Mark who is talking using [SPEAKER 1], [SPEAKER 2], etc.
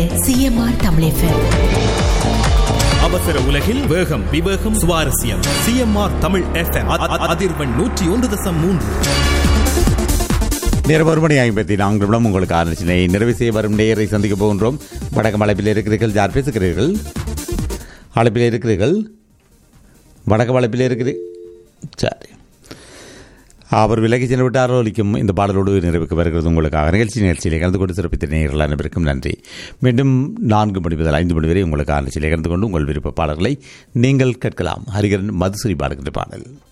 [SPEAKER 1] CMR Tamil FM
[SPEAKER 2] அவசர உலகில் வேகம் விவேகம் சுவாரஸ்யம் சிஎம்ஆர் தமிழ் எஃப்எம் அதிர்வெண் நூற்றி ஒன்று தசம் மூன்று
[SPEAKER 3] நேரம் ஒரு மணி ஐம்பத்தி நான்கு நிமிடம் உங்களுக்கு ஆலோசனை நிறைவு செய்ய வரும் நேயரை சந்திக்க போகின்றோம் வணக்கம் அழைப்பில் இருக்கிறீர்கள் யார் பேசுகிறீர்கள் அழைப்பில் இருக்கிறீர்கள் வணக்கம் அழைப்பில் இருக்கிறீர்கள் சரி அவர் விலகி சென்று விட்டாரோ ஒலிக்கும் இந்த பாடலோடு நிறைவுக்கு வருகிறது உங்களுக்காக நிகழ்ச்சி நிகழ்ச்சியிலே கலந்து கொண்டு சிறப்பித்த நேயர்கள் அனைவருக்கும் நன்றி மீண்டும் நான்கு மணி முதல் ஐந்து மணி வரை உங்களுக்கு நிகழ்ச்சியிலே கலந்து கொண்டு உங்கள் விருப்ப பாடல்களை நீங்கள் கேட்கலாம் ஹரிகரன் மதுசுரி பாடுகின்ற பாடல்